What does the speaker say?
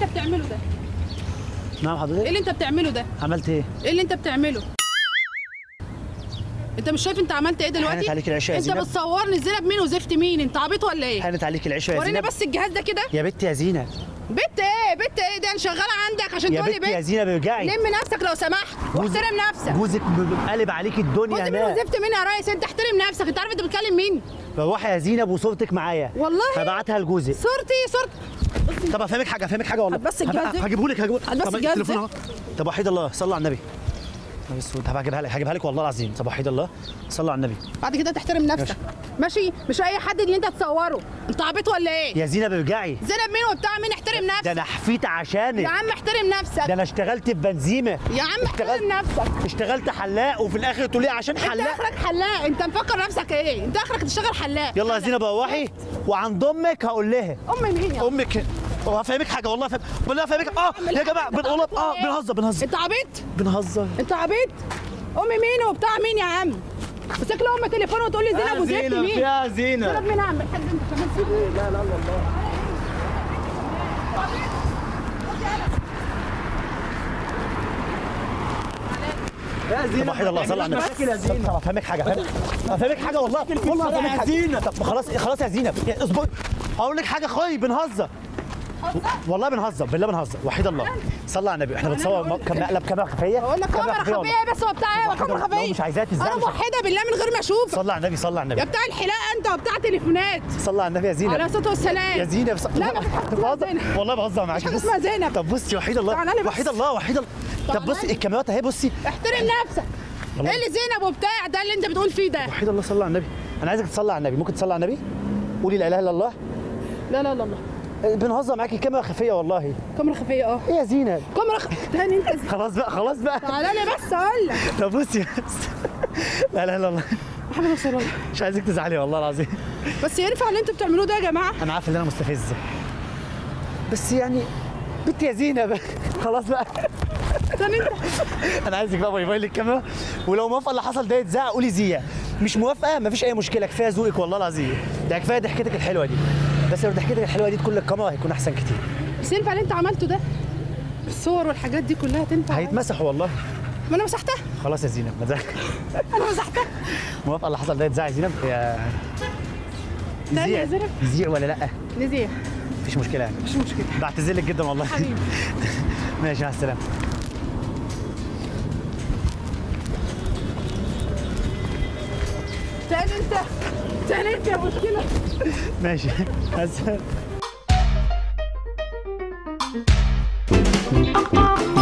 انت بتعمله ده نعم ايه حضرتك اللي انت بتعمله ده عملت ايه ايه اللي انت بتعمله انت مش شايف انت عملت ايه دلوقتي حانت عليك العشاء يا انت زينب. بتصورني زينب مين وزفت مين انت عبيط ولا ايه حانت عليك العشاء يا وريني زينب بس الجهاز ده كده يا بنت يا زينب بنت ايه بنت ايه ده انا شغاله عندك عشان يا تقول لي بنت يا بنت زينب ارجعي لم نفسك لو سمحت جوز- واحترم نفسك جوزك قلب عليك الدنيا قلت مين هناك وزفت مين يا ريس انت احترم نفسك انت عارف انت بتكلم مين روحي يا زينب وصورتك معايا والله هبعتها لجوزك صورتي صورتي طب افهمك حاجه افهمك حاجه والله هتبص الجهاز ده؟ هجيبه لك هجيبه لك هتبص طب الجهاز التليفون ده؟ اهو طب وحيد الله صلى على النبي طب اسود طب هجيبها لك هجيبها لك والله العظيم طب وحيد الله صلى على النبي بعد كده تحترم نفسك ماشي مش اي حد اللي انت تصوره انت عبيط ولا ايه يا زينب ارجعي زينب مين وبتاع مين احترم ده نفسك انا حفيت يا عشانك عم احترم نفسك ده انا اشتغلت في بنزيمه يا عم احترم نفسك اشتغلت حلاق وفي الاخر تقولي عشان انت حلاق اخرك حلاق انت مفكر نفسك ايه انت اخرك تشتغل حلاق يلا يا زينب روحي وعند امك هقول لها ام مين يا امك وهفهمك حاجه والله فهم... والله هفهمك اه يا جماعه بن... والله اه بنهزر بنهزر انت عبيط بنهزر انت عبيط ام مين وبتاع مين يا عم مسك له ام تليفون وتقول لي زينب وزفت مين فيها زينة زينب مين يا عم الحاج انت كمان سيب لا لا لا الله يا طب زينة وحيد الله صلى على النبي مشاكل يا زينة طب افهمك حاجه افهمك افهمك حاجه والله والله افهمك يا حاجه زينة. طب خلاص خلاص يا زينب يا اصبر هقول لك حاجه خاي بنهزر والله بنهزر بالله بنهزر وحيد الله صلى على النبي احنا بنصور م- كم مقلب كاميرا خفيه بقول لك كاميرا كاميرا خفية والله. خفيه بس هو بتاع ايه وحيد كاميرا الله، لو خفيه مش عايزاها تزعل انا مش- موحده بالله من غير ما اشوفك صلى على النبي صلى على يا النبي بتاع الحلاقه انت وبتاع تليفونات صلى على النبي يا زينب على الصلاه والسلام يا زينب ص... لا، مفيش حاجة اسمها بهزر زينب. والله بهزر معاك مفيش حاجة اسمها زينب. طب بصي وحيد الله تعالى لي بس. وحيد الله وحيد الله طب تعالى بصي لي. الكاميرات اهي بصي احترم نفسك والله. ايه اللي زينب وبتاع ده اللي انت بتقول فيه ده وحيد الله صلى على النبي انا عايزك تصلي على النبي ممكن تصلي على النبي قولي لا اله الا الله لا لا لا الله بنهزر معاكي الكاميرا خفيه والله كاميرا خفيه اه ايه يا زينب كاميرا خ... تاني انت خلاص بقى خلاص بقى تعالى لي بس اقول لك طب بصي بس لا لا لا الله محمد رسول الله مش عايزك تزعلي والله العظيم بس ينفع اللي انتوا بتعملوه ده يا جماعه انا عارف ان انا مستفز بس يعني بنت يا زينب خلاص بقى تاني انت انا عايزك بقى باي باي للكاميرا ولو موافقه اللي حصل ده يتذاع قولي زيا مش موافقه مفيش اي مشكله كفايه ذوقك والله العظيم ده كفايه ضحكتك الحلوه دي بس لو ضحكتك الحلوه دي تكون الكاميرا هيكون احسن كتير بس ينفع اللي انت عملته ده الصور والحاجات دي كلها تنفع هيتمسحوا والله ما انا مسحتها خلاص يا زينب مزاج انا مسحتها موافقه اللي حصل ده يتذاع يا زينب يا تاني يا يذيع زينب يذيع ولا لا نزيه مفيش مشكله يعني مش مشكله بعتذر لك جدا والله حبيبي. ماشي مع السلامه تاني انت تاني انت يا مشكله ماشي مع السلامه